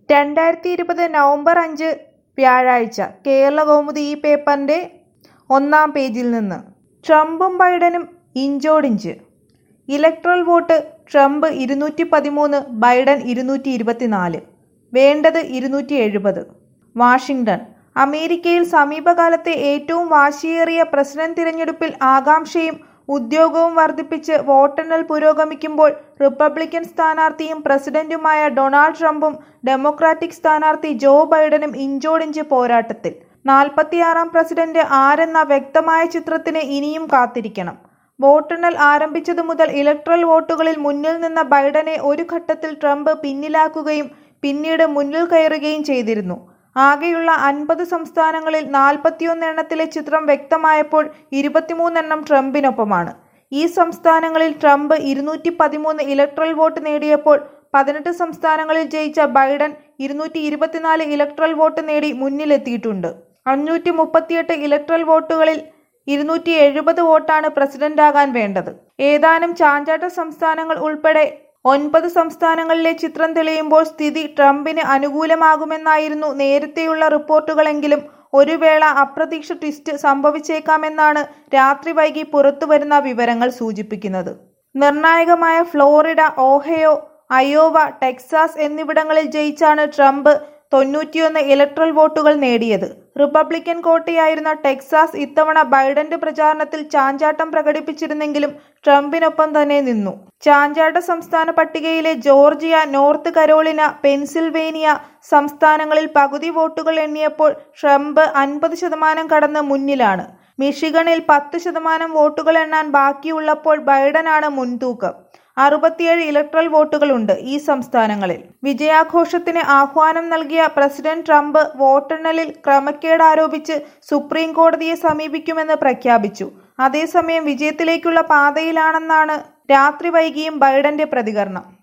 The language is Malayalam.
രണ്ടായിരത്തി ഇരുപത് നവംബർ അഞ്ച് വ്യാഴാഴ്ച കേരളകൗമുദി ഈ പേപ്പറിന്റെ ഒന്നാം പേജിൽ നിന്ന് ട്രംപും ബൈഡനും ഇഞ്ചോടിഞ്ച് ഇലക്ട്രൽ വോട്ട് ട്രംപ് ഇരുന്നൂറ്റി പതിമൂന്ന് ബൈഡൻ ഇരുന്നൂറ്റി ഇരുപത്തിനാല് വേണ്ടത് ഇരുന്നൂറ്റി എഴുപത് വാഷിംഗ്ടൺ അമേരിക്കയിൽ സമീപകാലത്തെ ഏറ്റവും വാശിയേറിയ പ്രസിഡന്റ് തിരഞ്ഞെടുപ്പിൽ ആകാംക്ഷയും ഉദ്യോഗവും വർദ്ധിപ്പിച്ച് വോട്ടെണ്ണൽ പുരോഗമിക്കുമ്പോൾ റിപ്പബ്ലിക്കൻ സ്ഥാനാർത്ഥിയും പ്രസിഡന്റുമായ ഡൊണാൾഡ് ട്രംപും ഡെമോക്രാറ്റിക് സ്ഥാനാർത്ഥി ജോ ബൈഡനും ഇഞ്ചോടിഞ്ച് പോരാട്ടത്തിൽ നാൽപ്പത്തിയാറാം പ്രസിഡന്റ് ആരെന്ന വ്യക്തമായ ചിത്രത്തിന് ഇനിയും കാത്തിരിക്കണം വോട്ടെണ്ണൽ ആരംഭിച്ചതു മുതൽ ഇലക്ട്രൽ വോട്ടുകളിൽ മുന്നിൽ നിന്ന ബൈഡനെ ഒരു ഘട്ടത്തിൽ ട്രംപ് പിന്നിലാക്കുകയും പിന്നീട് മുന്നിൽ കയറുകയും ചെയ്തിരുന്നു ആകെയുള്ള അൻപത് സംസ്ഥാനങ്ങളിൽ നാൽപ്പത്തിയൊന്ന് എണ്ണത്തിലെ ചിത്രം വ്യക്തമായപ്പോൾ ഇരുപത്തിമൂന്നെണ്ണം ട്രംപിനൊപ്പമാണ് ഈ സംസ്ഥാനങ്ങളിൽ ട്രംപ് ഇരുന്നൂറ്റി പതിമൂന്ന് ഇലക്ട്രൽ വോട്ട് നേടിയപ്പോൾ പതിനെട്ട് സംസ്ഥാനങ്ങളിൽ ജയിച്ച ബൈഡൻ ഇരുന്നൂറ്റി ഇരുപത്തിനാല് ഇലക്ട്രൽ വോട്ട് നേടി മുന്നിലെത്തിയിട്ടുണ്ട് അഞ്ഞൂറ്റി മുപ്പത്തിയെട്ട് ഇലക്ട്രൽ വോട്ടുകളിൽ ഇരുന്നൂറ്റി എഴുപത് വോട്ടാണ് പ്രസിഡന്റാകാൻ വേണ്ടത് ഏതാനും ചാഞ്ചാട്ട സംസ്ഥാനങ്ങൾ ഉൾപ്പെടെ ഒൻപത് സംസ്ഥാനങ്ങളിലെ ചിത്രം തെളിയുമ്പോൾ സ്ഥിതി ട്രംപിന് അനുകൂലമാകുമെന്നായിരുന്നു നേരത്തെയുള്ള റിപ്പോർട്ടുകളെങ്കിലും ഒരു വേള അപ്രതീക്ഷ ട്വിസ്റ്റ് സംഭവിച്ചേക്കാമെന്നാണ് രാത്രി വൈകി പുറത്തുവരുന്ന വിവരങ്ങൾ സൂചിപ്പിക്കുന്നത് നിർണായകമായ ഫ്ലോറിഡ ഓഹയോ അയോവ ടെക്സാസ് എന്നിവിടങ്ങളിൽ ജയിച്ചാണ് ട്രംപ് തൊണ്ണൂറ്റിയൊന്ന് ഇലക്ട്രൽ വോട്ടുകൾ നേടിയത് റിപ്പബ്ലിക്കൻ കോട്ടയായിരുന്ന ടെക്സാസ് ഇത്തവണ ബൈഡന്റെ പ്രചാരണത്തിൽ ചാഞ്ചാട്ടം പ്രകടിപ്പിച്ചിരുന്നെങ്കിലും ട്രംപിനൊപ്പം തന്നെ നിന്നു ചാഞ്ചാട്ട സംസ്ഥാന പട്ടികയിലെ ജോർജിയ നോർത്ത് കരോളിന പെൻസിൽവേനിയ സംസ്ഥാനങ്ങളിൽ പകുതി വോട്ടുകൾ എണ്ണിയപ്പോൾ ട്രംപ് അൻപത് ശതമാനം കടന്ന് മുന്നിലാണ് മിഷിഗണിൽ പത്ത് ശതമാനം വോട്ടുകൾ എണ്ണാൻ ബാക്കിയുള്ളപ്പോൾ ബൈഡനാണ് മുൻതൂക്കം അറുപത്തിയേഴ് ഇലക്ട്രൽ വോട്ടുകളുണ്ട് ഈ സംസ്ഥാനങ്ങളിൽ വിജയാഘോഷത്തിന് ആഹ്വാനം നൽകിയ പ്രസിഡന്റ് ട്രംപ് വോട്ടെണ്ണലിൽ ക്രമക്കേട് ആരോപിച്ച് സുപ്രീം കോടതിയെ സമീപിക്കുമെന്ന് പ്രഖ്യാപിച്ചു അതേസമയം വിജയത്തിലേക്കുള്ള പാതയിലാണെന്നാണ് രാത്രി വൈകിയും ബൈഡന്റെ പ്രതികരണം